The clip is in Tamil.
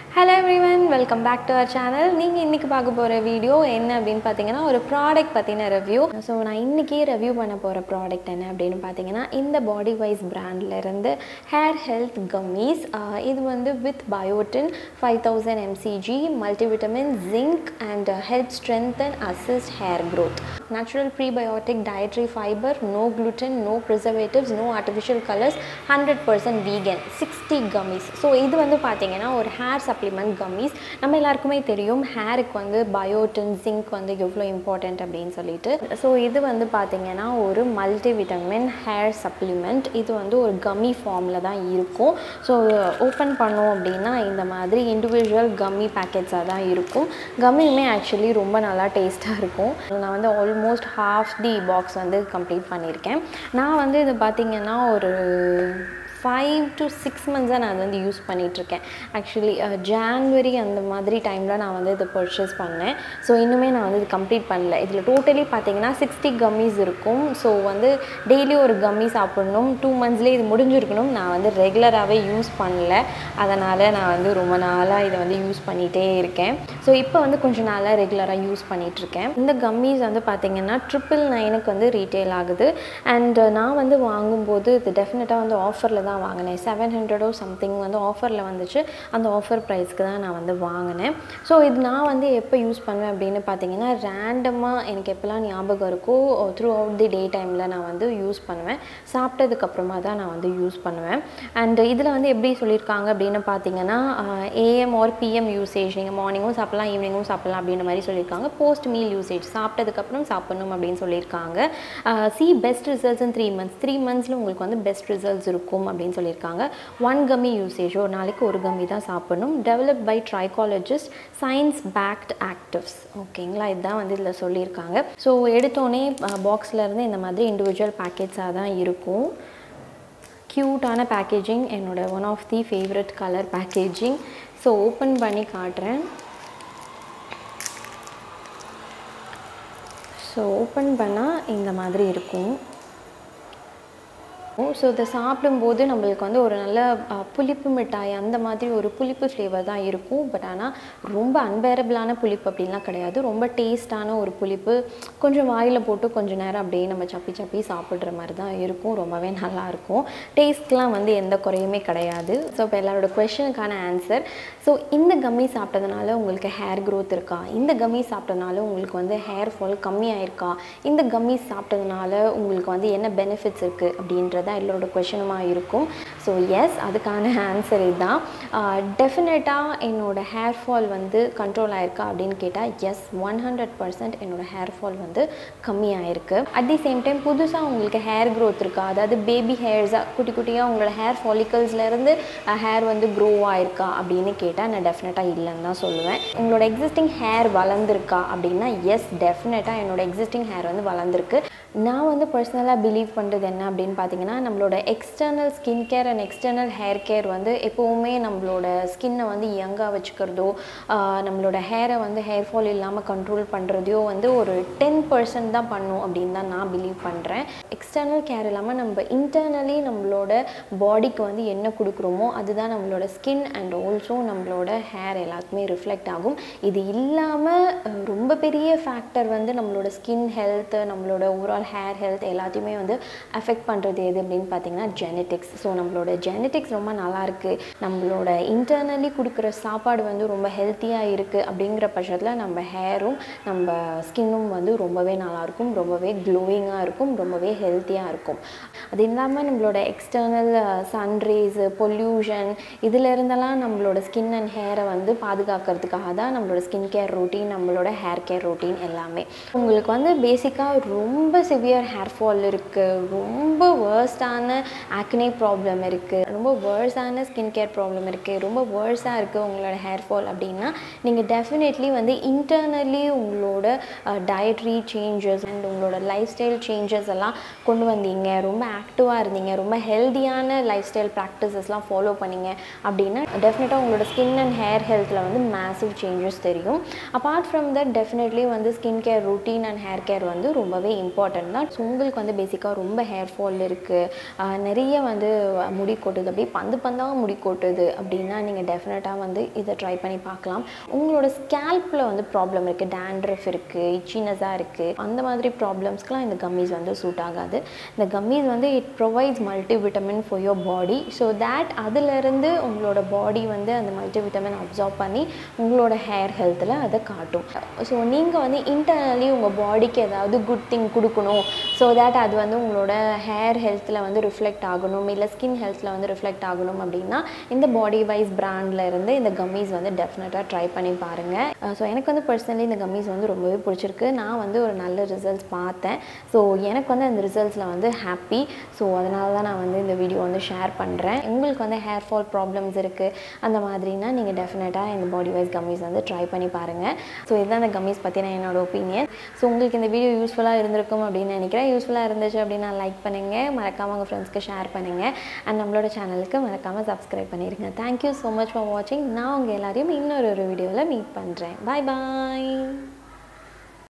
hello everyone welcome back to our channel நீங்கள் இன்றைக்கி பார்க்க போகிற வீடியோ என்ன அப்படின்னு பார்த்தீங்கன்னா ஒரு ப்ராடக்ட் பற்றின ரிவ்யூ ஸோ நான் இன்றைக்கி ரிவ்யூ பண்ண போகிற ப்ராடக்ட் என்ன அப்படின்னு பார்த்தீங்கன்னா இந்த பாடி வைஸ் இருந்து ஹேர் ஹெல்த் கம்மீஸ் இது வந்து with biotin five thousand MCG multivitamin zinc and health strength and assist hair growth natural prebiotic dietary fibre no gluten no preservatives no artificial colours hundred percent vegan sixty gummies so இது வந்து பார்த்தீங்கன்னா ஒரு ஹேர் சப்ளிமெண்ட் கம்மிஸ் நம்ம எல்லாருக்குமே தெரியும் ஹேருக்கு வந்து பயோட்டின் ஜிங்க் வந்து எவ்வளோ இம்பார்ட்டண்ட் அப்படின்னு சொல்லிட்டு ஸோ இது வந்து பார்த்தீங்கன்னா ஒரு மல்டி விட்டமின் ஹேர் சப்ளிமெண்ட் இது வந்து ஒரு கம்மி ஃபார்மில் தான் இருக்கும் ஸோ ஓப்பன் பண்ணோம் அப்படின்னா இந்த மாதிரி இண்டிவிஜுவல் கம்மி பேக்கெட்ஸாக தான் இருக்கும் கம்மியுமே ஆக்சுவலி ரொம்ப நல்லா டேஸ்ட்டாக இருக்கும் நான் வந்து ஆல்மோஸ்ட் ஹாஃப் தி பாக்ஸ் வந்து கம்ப்ளீட் பண்ணியிருக்கேன் நான் வந்து இது பார்த்திங்கன்னா ஒரு ஃபைவ் டு சிக்ஸ் மந்த்ஸாக நான் அது வந்து யூஸ் பண்ணிகிட்ருக்கேன் ஆக்சுவலி ஜான்வரி அந்த மாதிரி டைமில் நான் வந்து இதை பர்ச்சேஸ் பண்ணேன் ஸோ இன்னுமே நான் வந்து இது கம்ப்ளீட் பண்ணல இதில் டோட்டலி பார்த்தீங்கன்னா சிக்ஸ்டி கம்மிஸ் இருக்கும் ஸோ வந்து டெய்லி ஒரு கம்மி சாப்பிட்ணும் டூ மந்த்ஸ்லேயே இது முடிஞ்சிருக்கணும் நான் வந்து ரெகுலராகவே யூஸ் பண்ணல அதனால் நான் வந்து ரொம்ப நாளாக இதை வந்து யூஸ் பண்ணிகிட்டே இருக்கேன் ஸோ இப்போ வந்து கொஞ்சம் நாளாக ரெகுலராக யூஸ் பண்ணிகிட்ருக்கேன் இந்த கம்மிஸ் வந்து பார்த்திங்கன்னா ட்ரிபிள் நைனுக்கு வந்து ரீட்டெயில் ஆகுது அண்ட் நான் வந்து வாங்கும்போது இது டெஃபினட்டாக வந்து ஆஃபரில் தான் வாங்கினேன் செவன் ஹண்ட்ரடோ சம்திங் வந்து ஆஃபரில் வந்துச்சு அந்த ஆஃபர் ப்ரைஸ்க்கு தான் நான் வந்து வாங்கினேன் ஸோ இது நான் வந்து எப்போ யூஸ் பண்ணுவேன் அப்படின்னு பார்த்தீங்கன்னா ரேண்டமாக எனக்கு எப்போல்லாம் ஞாபகம் இருக்கோ த்ரூ அவுட் தி டே டைமில் நான் வந்து யூஸ் பண்ணுவேன் சாப்பிட்டதுக்கப்புறமா தான் நான் வந்து யூஸ் பண்ணுவேன் அண்ட் இதில் வந்து எப்படி சொல்லியிருக்காங்க அப்படின்னு பார்த்தீங்கன்னா ஏஎம் ஆர் பிஎம் யூசேஜ் நீங்கள் மார்னிங்கும் சாப்பிட்லாம் ஈவினிங்கும் சாப்பிட்லாம் அப்படின்ற மாதிரி சொல்லியிருக்காங்க போஸ்ட் மீல் யூசேஜ் சாப்பிட்டதுக்கப்புறம் சாப்பிட்ணும் அப்படின்னு சொல்லியிருக்காங்க see best results in three months three மந்த்ஸில் உங்களுக்கு வந்து பெஸ்ட் ரிசல்ட்ஸ் இருக்கும் அப்படின்னு சொல்லியிருக்காங்க ஒன் கம்மி யூசேஜ் ஒரு நாளைக்கு ஒரு கம்மி தான் சாப்பிடணும் develop by trichologist science backed actives ஓகேங்களா இதுதான் வந்து இதில் சொல்லியிருக்காங்க ஸோ எடுத்தோடனே பாக்ஸில் இருந்து இந்த மாதிரி இண்டிவிஜுவல் பேக்கெட்ஸாக தான் இருக்கும் க்யூட்டான பேக்கேஜிங் என்னோட one of the favourite colour packaging so open பண்ணி காட்டுறேன் ஸோ ஓப்பன் பண்ணால் இந்த மாதிரி இருக்கும் ஸோ இதை சாப்பிடும்போது நம்மளுக்கு வந்து ஒரு நல்ல புளிப்பு மிட்டாய் அந்த மாதிரி ஒரு புளிப்பு ஃப்ளேவர் தான் இருக்கும் பட் ஆனால் ரொம்ப அன்பேரபிளான புளிப்பு அப்படின்லாம் கிடையாது ரொம்ப டேஸ்டான ஒரு புளிப்பு கொஞ்சம் வாயில் போட்டு கொஞ்சம் நேரம் அப்படியே நம்ம சப்பி சப்பி சாப்பிட்ற மாதிரி தான் இருக்கும் ரொம்பவே நல்லாயிருக்கும் டேஸ்ட்லாம் வந்து எந்த குறையுமே கிடையாது ஸோ இப்போ எல்லாரோட கொஷனுக்கான ஆன்சர் ஸோ இந்த கம்மி சாப்பிட்டதுனால உங்களுக்கு ஹேர் க்ரோத் இருக்கா இந்த கம்மி சாப்பிட்டதுனால உங்களுக்கு வந்து ஹேர் ஃபால் கம்மியாயிருக்கா இந்த கம்மி சாப்பிட்டதுனால உங்களுக்கு வந்து என்ன பெனிஃபிட்ஸ் இருக்குது அப்படின்றத தான் எல்லோரோட கொஷனுமாக இருக்கும் ஸோ எஸ் அதுக்கான ஆன்சர் இதுதான் டெஃபினட்டாக என்னோடய ஹேர் ஃபால் வந்து கண்ட்ரோல் ஆயிருக்கா அப்படின்னு கேட்டால் எஸ் ஒன் ஹண்ட்ரட் பர்சன்ட் என்னோடய ஹேர் ஃபால் வந்து கம்மியாயிருக்கு அட் தி சேம் டைம் புதுசாக உங்களுக்கு ஹேர் க்ரோத் இருக்கா அதாவது பேபி ஹேர்ஸாக குட்டி குட்டியாக உங்களோட ஹேர் ஃபாலிக்கல்ஸ்லேருந்து ஹேர் வந்து க்ரோ ஆயிருக்கா அப்படின்னு கேட்டால் நான் டெஃபினட்டாக இல்லைன்னு தான் சொல்லுவேன் உங்களோட எக்ஸிஸ்டிங் ஹேர் வளர்ந்துருக்கா அப்படின்னா எஸ் டெஃபினட்டாக என்னோட எக்ஸிஸ்டிங் ஹேர் வந்து வளர்ந்துருக்கு நான் வந்து பர்சனலாக பிலீவ் பண்ணுறது என்ன அப்படின்னு பார்த்தீங்கன்னா நம்மளோட external skin care and external hair care வந்து எப்போவுமே நம்மளோட ஸ்கின்னை வந்து யங்காக வச்சுக்கிறதோ நம்மளோட ஹேரை வந்து ஹேர் ஃபால் இல்லாமல் கண்ட்ரோல் பண்ணுறதையோ வந்து ஒரு டென் பர்சன்ட் தான் பண்ணும் அப்படின்னு தான் நான் பிலீவ் பண்ணுறேன் எக்ஸ்டர்னல் கேர் இல்லாமல் நம்ம இன்டர்னலி நம்மளோட பாடிக்கு வந்து என்ன கொடுக்குறோமோ அதுதான் நம்மளோட ஸ்கின் அண்ட் ஆல்சோ நம்மளோட ஹேர் எல்லாத்துக்குமே ரிஃப்ளெக்ட் ஆகும் இது இல்லாமல் ரொம்ப பெரிய ஃபேக்டர் வந்து நம்மளோட ஸ்கின் ஹெல்த் நம்மளோட ஓவரால் ஹேர் ஹெல்த் எல்லாத்தையுமே வந்து அஃபெக்ட் பண்ணுறது எது அப்படின்னு பார்த்தீங்கன்னா ஜெனட்டிக்ஸ் ஸோ நம்மளோட ஜெனட்டிக்ஸ் ரொம்ப நல்லாயிருக்கு நம்மளோட இன்டர்னலி கொடுக்குற சாப்பாடு வந்து ரொம்ப ஹெல்த்தியாக இருக்குது அப்படிங்கிற பட்சத்தில் நம்ம ஹேரும் நம்ம ஸ்கின்னும் வந்து ரொம்பவே நல்லாயிருக்கும் ரொம்பவே க்ளோயிங்காக இருக்கும் ரொம்பவே ஹெல்த்தியாக இருக்கும் அது இல்லாமல் நம்மளோட எக்ஸ்டர்னல் சன்ரேஸு பொல்யூஷன் இதில் இருந்தெல்லாம் நம்மளோட ஸ்கின் அண்ட் ஹேரை வந்து பாதுகாக்கிறதுக்காக தான் நம்மளோட ஸ்கின் கேர் ரொட்டீன் நம்மளோட ஹேர் கேர் ரொட்டீன் எல்லாமே உங்களுக்கு வந்து பேசிக்காக ரொம்ப சிவியர் ஹேர் ஃபால் இருக்குது ரொம்ப வேர்ஸ்டான ஆக்னே ப்ராப்ளம் இருக்குது ரொம்ப வேர்ஸான ஸ்கின் கேர் ப்ராப்ளம் இருக்குது ரொம்ப வேர்ஸாக இருக்குது உங்களோட ஹேர் ஃபால் அப்படின்னா நீங்கள் டெஃபினெட்லி வந்து இன்டர்னலி உங்களோட டயட்ரி சேஞ்சஸ் அண்ட் உங்களோட லைஃப் ஸ்டைல் சேஞ்சஸ் எல்லாம் கொண்டு வந்தீங்க ரொம்ப ஆக்டிவாக இருந்தீங்க ரொம்ப ஹெல்த்தியான லைஃப் ஸ்டைல் ப்ராக்டிசஸ்லாம் ஃபாலோ பண்ணீங்க அப்படின்னா டெஃபினட்டாக உங்களோட ஸ்கின் அண்ட் ஹேர் ஹெல்த்தில் வந்து மேசிவ் சேஞ்சஸ் தெரியும் அப்பார்ட் ஃப்ரம் தட் டெஃபினெட்லி வந்து skin care routine and hair care வந்து ரொம்பவே இம்பார்ட்டன்ட் தான் ஸோ உங்களுக்கு வந்து பேசிக்காக ரொம்ப ஹேர் ஃபால் இருக்குது நிறைய வந்து முடி கொட்டுது அப்படியே பந்து பந்தாக முடி கொட்டுது அப்படின்னா நீங்கள் டெஃபினட்டாக வந்து இதை ட்ரை பண்ணி பார்க்கலாம் உங்களோட ஸ்கேல்பில் வந்து ப்ராப்ளம் இருக்குது டேண்ட்ரஃப் இருக்குது இச்சினஸாக இருக்குது அந்த மாதிரி ப்ராப்ளம்ஸ்க்குலாம் இந்த கம்மீஸ் வந்து சூட் ஆகாது இந்த கம்மீஸ் வந்து it provides multi vitamin for your body so that அதிலிருந்து உங்களோட பாடி வந்து அந்த மல்டி விட்டமின் அப்சார்ப் பண்ணி உங்களோட ஹேர் ஹெல்த்தில் அதை காட்டும் ஸோ நீங்கள் வந்து இன்டர்னலி உங்கள் பாடிக்கு ஏதாவது குட் திங் கொடுக்கணும் ஸோ தேட் அது வந்து உங்களோட ஹேர் ஹெல்த்தில் வந்து ரிஃப்ளெக்ட் ஆகணும் இல்லை ஸ்கின் ஹெல்த்தில் வந்து ரிஃப்ளெக்ட் ஆகணும் அப்படின்னா இந்த பாடி வைஸ் பிராண்டில் இருந்து இந்த கம்மீஸ் வந்து டெஃபினட்டாக ட்ரை பண்ணி பாருங்கள் ஸோ எனக்கு வந்து பர்சனலி இந்த கம்மீஸ் வந்து ரொம்பவே பிடிச்சிருக்கு நான் வந்து ஒரு நல்ல ரிசல்ட்ஸ் பார்த்தேன் ஸோ எனக்கு வந்து அந்த ரிசல்ட்ஸில் வந்து ஹாப்பி ஸோ அதனால தான் நான் வந்து இந்த வீடியோ வந்து ஷேர் பண்ணுறேன் உங்களுக்கு வந்து ஹேர் ஃபால் ப்ராப்ளம்ஸ் இருக்குது அந்த மாதிரினா நீங்கள் டெஃபினட்டாக இந்த பாடி வைஸ் கம்மீஸ் வந்து ட்ரை பண்ணி பாருங்கள் ஸோ இதுதான் இந்த கம்மீஸ் பற்றின என்னோட ஒப்பீனியன் ஸோ உங்களுக்கு இந்த வீடியோ யூஸ்ஃபுல்லாக இருந்திருக்கும் அப்படின்னு நினைக்கிறேன் யூஸ்ஃபுல்லாக இருந்துச்சு அப்படின்னா லைக் பண்ணுங்கள் மறக்காமல் உங்கள் ஃப்ரெண்ட்ஸ்க்கு ஷேர் பண்ணுங்கள் அண்ட் நம்மளோட சேனலுக்கு மறக்காமல் சப்ஸ்கிரைப் பண்ணிடுங்க தேங்க்யூ ஸோ மச் ஃபார் வாட்சிங் நான் உங்கள் எல்லாரையும் இன்னொரு ஒரு வீடியோவில் மீட் பண்ணுறேன் பாய் பாய்